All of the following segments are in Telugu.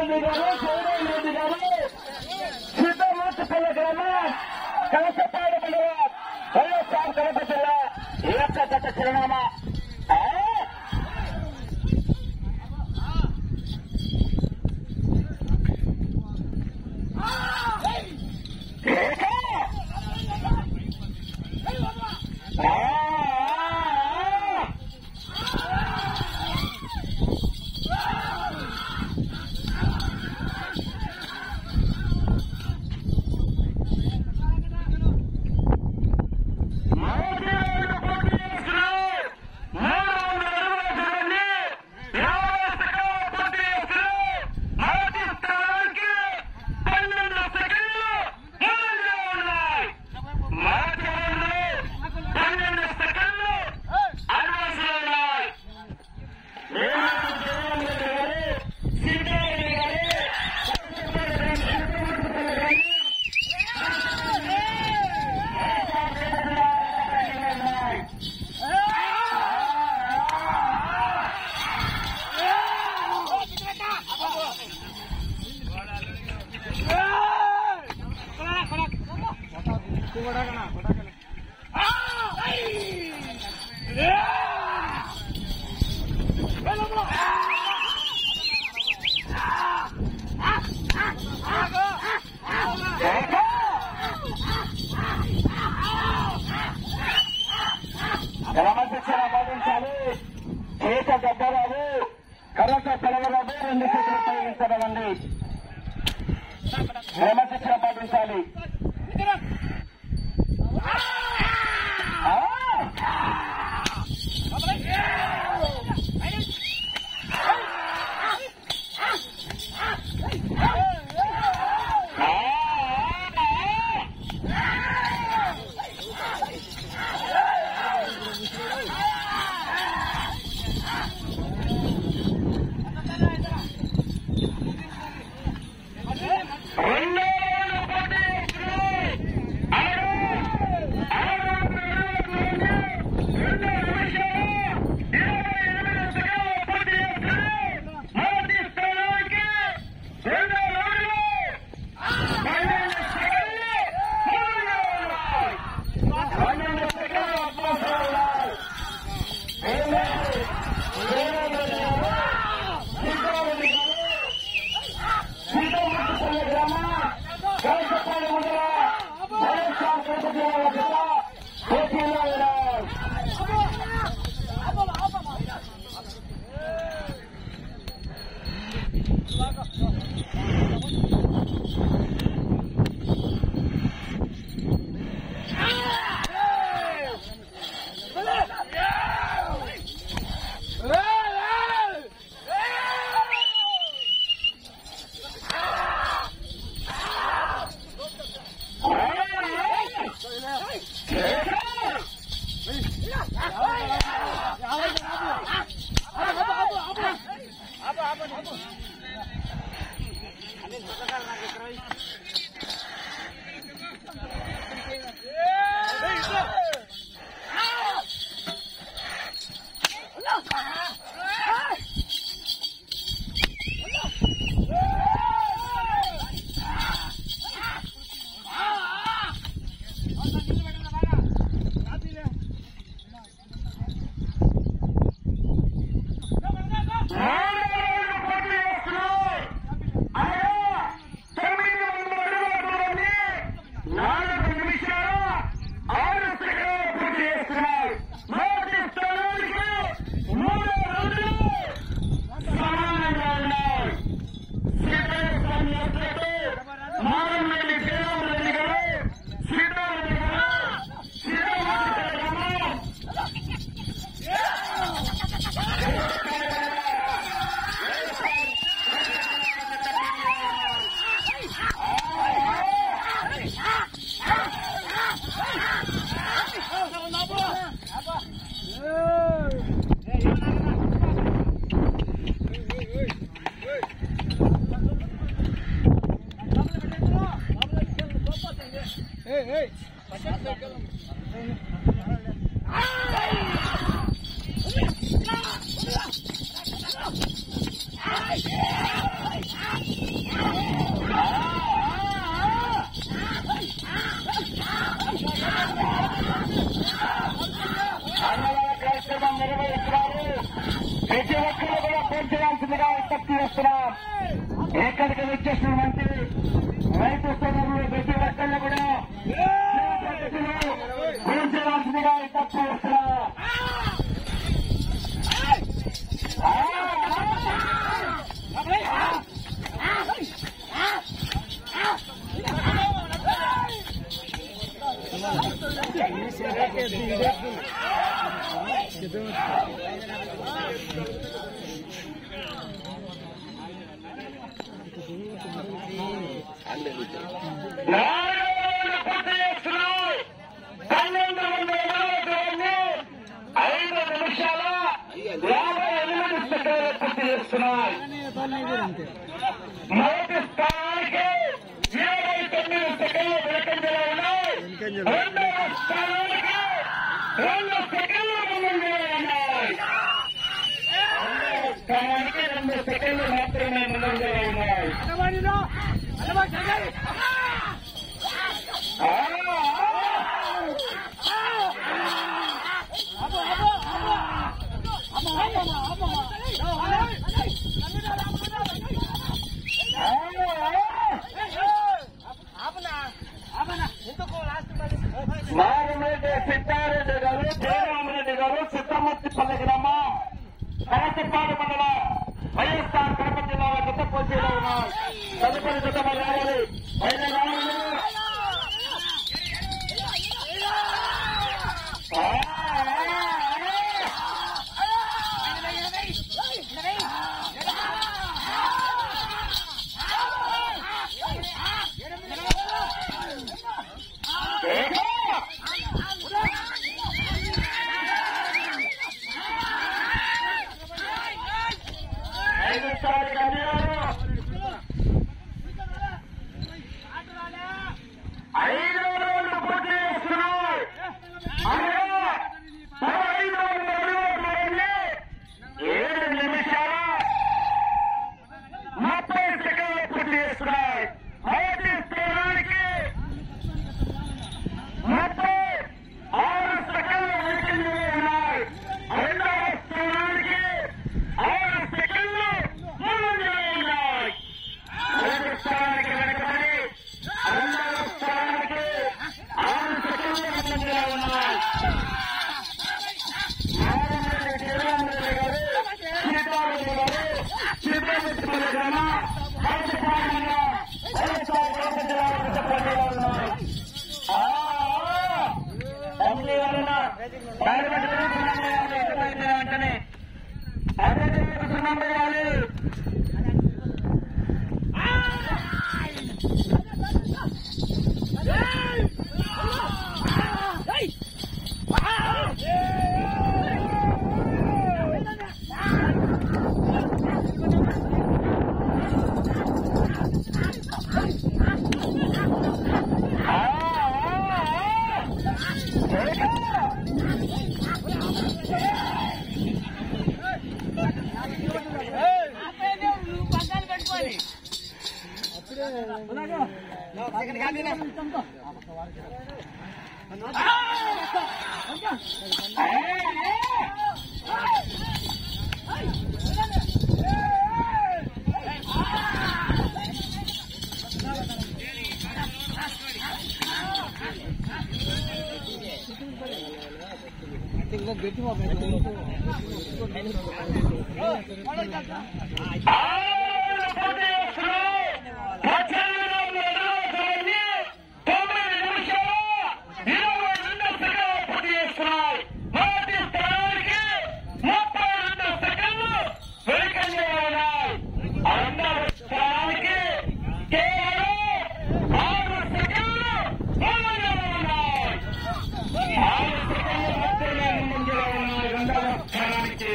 రెడ్డి గారు శివరాం రెడ్డి గారు సిద్ధమూర్తిపల్లి గ్రామం కలసపాడు మండలం వైఎస్ఆర్ కడప జిల్లా ఈ యొక్క గత చిరునామా ఆ? ఏక? ఆ, ఆ, ఆ. మొదటి రౌండ్ పూర్తి చేస్తున్నారు. మూడు వందల అడుగుల దూరాన్ని యాభై సెకండ్లు పూర్తి చేస్తున్నారు. మొదటి స్థానానికి పన్నెండు సెకండ్లు ముందంజలో ఉన్నాయి. మొదటి రౌండ్లో పన్నెండు సెకండ్లు అడ్వాన్స్లో ఉన్నాయి. ఏమాత్రం జగన్ రెడ్డి గారు, సీతారెడ్డి గారు, క్రమశిక్షణ పాటించాలి చేత గద్దరాలు కర్రతో పిలవరాదు రెండు చేతులు ఉపయోగించడండి క్రమశిక్షణ పాటించాలి ఆ! ఆ! రెండో రౌండ్ పోటీ చేస్తున్నారు. ఆరు, ఆరు నిమిషాలు, రెండు నిమిషాలు, ఇరవై ఎనిమిది సెకండ్లు పూర్తి చేస్తున్నారు. మొదటి స్థానానికి రెండో రౌండ్లో పన్నెండు సెకండ్లు ముందుగా ఉన్నాయి. పన్నెండు సెకండ్లు అడ్వాన్స్లో ఉన్నాయి. ఏమైంది? ఏమైంది? సీతారెడ్డి గారు శ్రీరామకృష్ణ గ్రామ కలసపాడు మండల వైఎస్ఆర్ కడప జిల్లా జిల్లా పోటీలో ఉన్నారు నాలుగు నిమిషాలు ఆరు సెకండ్లు పూర్తి చేస్తున్నాయి మొదటి స్థానానికి మూడు రోజులు సమానంగా ఉన్నాయి సీతారామస్వామి అధ్యక్షుడు మారంరెడ్డి శ్రీరామరెడ్డి గారు సీతారెడ్డి గారు సీతారామరెడ్డి గారు Hey! ప్రతి ఒక్కరు కూడా పూర్తి చేయాల్సిందిగా విజ్ఞప్తి చేస్తున్నాం ఎక్కడికి వచ్చేసినటువంటి రైతు సోదరులు ప్రతి ఒక్కళ్ళు కూడా పూర్తి చేయాల్సిందిగా విజ్ఞప్తి చేస్తున్నాం నాలుగు పూర్తి చేస్తున్నాం పన్నెండు వందల ఇరవై ఐదు నిమిషాల యాభై ఎనిమిది సెకండ్లు పూర్తి చేస్తున్నాయి మొదటి స్థానానికి ఇరవై తొమ్మిది సెకండ్లు వెనకంజలో ఉన్నాయి రెండవ స్థానానికి రెండు సెకండ్లు ముందంజలో ఉన్నాయి రెండవ స్థానానికి రెండు సెకండ్లు మాత్రమే ముందంజలో ఉన్నాయి ఆ, ఆ, మారుమేటి సిద్ధారెడ్డి గారు జయరామరెడ్డి గారు సిద్ధమూర్తిపల్లి గ్రామం కలసపాడు మండల వైఎస్ఆర్ కడప జిల్లా జత పోటీలో ఉన్నారు తదుపరి జత మరి రావాలి పైన రావాలి ఆ, ఐదు సార్లు కదిలారు ఐదు రోజులు పూర్తి చేస్తున్నాయి అనగా పదహైదు వందల అడుగుల ఏడు నిమిషాల ముప్పై సెకండ్లు పూర్తి చేస్తున్నాయి మొదటి స్థానానికి ముప్పై ఆరు సెకండ్లు వెనుకంజలో ఉన్నాయి రెండవ స్థానానికి ఆరు సెకండ్లు ముందంజలో ఉన్నాయి మొదటి స్థానానికి వెనకబడి రెండవ స్థానానికి ఆరు సెకండ్లు ముందంజలో ఉన్నాయి నారాయణ శ్రీరామరెడ్డి గారు సీతారెడ్డి గారు సీతారెడ్డి గ్రామ హైదరాబాద్ వైఎస్ఆర్ కడప జిల్లా పెద్ద పోటీలో ఉన్నాయి ఆ, ఆ, తల్లి వలన పార్లమెంట్ సున్నం వేయాలి ఎటువైపు వెంటనే అదే సున్నం వేయాలి ఆ, ఆ, ఆ. ఏకా? ఆరు పోటీ చేస్తున్నాయి. పద్దెనిమిది వందల అడుగుల తొమ్మిది నిమిషాలు ఇరవై రెండు సెకండ్లు పోటీ చేస్తున్నాయి. మొదటి స్థానానికి ముప్పై రెండు సెకండ్లు వెనుకంజలో ఉన్నాయి. రెండవ స్థానానికి కేవలం ఆరు సెకండ్లు ముందంజలో ఉన్నాయి. ఆరు సెకండ్లు మాత్రమే ముందంజలో ఉన్నాయి రెండవ స్థానానికి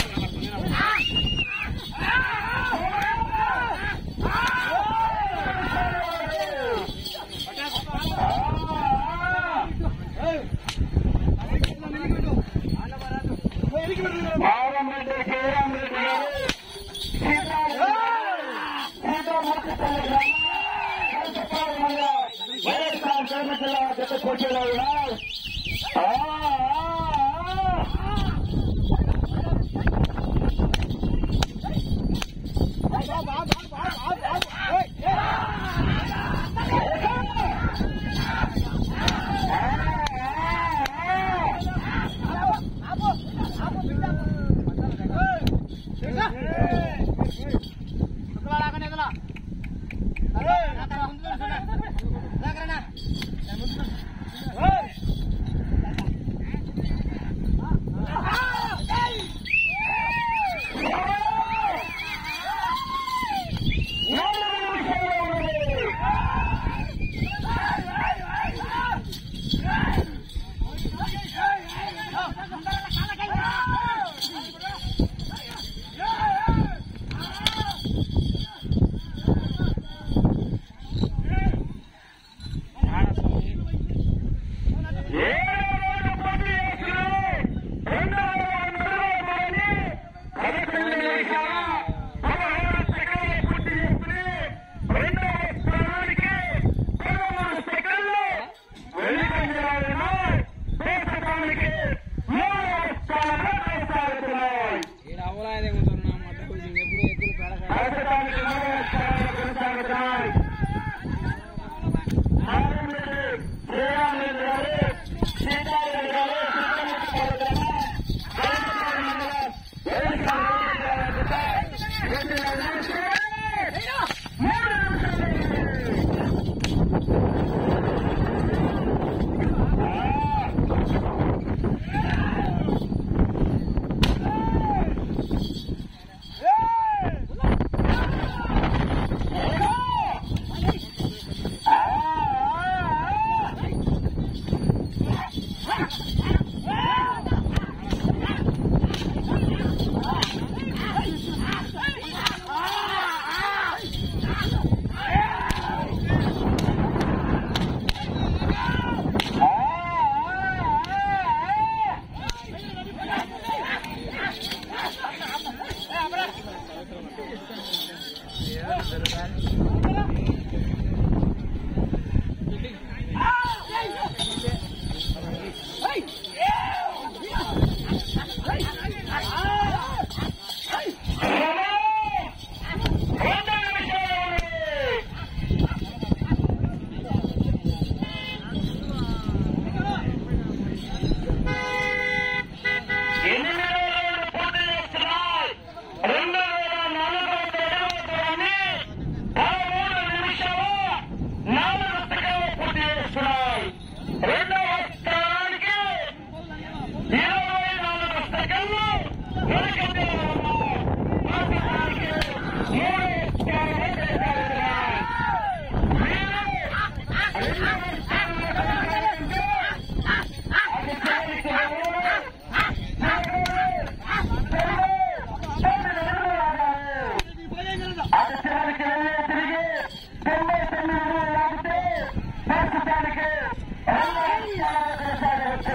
భావం రెడ్డి కేరం రెడ్డి గారు వైఎస్ఆర్ కడప జిల్లా జత పోటీలో ఉన్నారు ఆ, ఆ, ఆ. ఈడ అవలాయదే ఉంటున్నా మాట ఎప్పుడు ఎత్తులు పెడక ఎన్ని వేల పోటీ చేస్తున్నాయి రెండు వేల నాలుగు వందల ఇరవై పదమూడు నిమిషాలు నాలుగు సెకండ్లు పూర్తి చేస్తున్నాయి రెండవ స్థానానికి ఇరవై నాలుగు సెకండ్లు వెనుకంజలో ఉన్నాయి. ప్రస్తుతానికి మూడు స్థానాలు కొనసాగుతున్నాయి. వీరు రెండవ స్థానంలో కొనసాగుతూ అది చివరికి మూడు అది చివరికి వెళ్ళే తిరిగి తొంభై తొమ్మిది లాగితే ప్రస్తుతానికి రెండవ స్థానంలో కొనసాగవచ్చు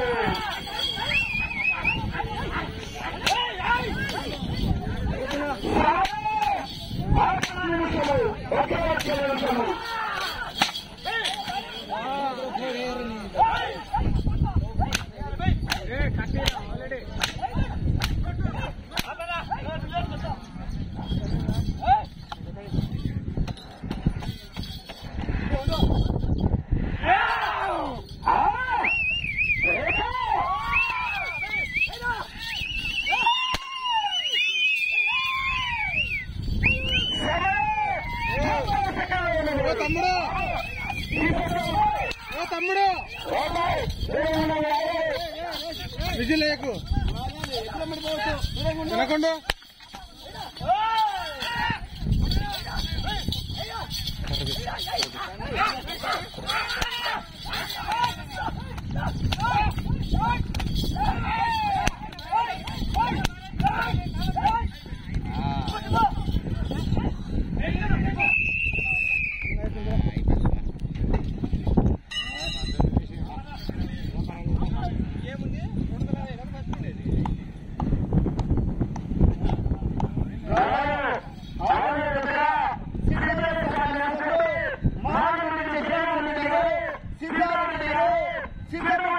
ఆరు నిమిషాలు ఒకే ఒక్క నిమిషము ఓ తమ్ముడు ఓ తమ్ముడు విజిల్ లేకు వినకుండా సిద్ధారెడ్డి గారు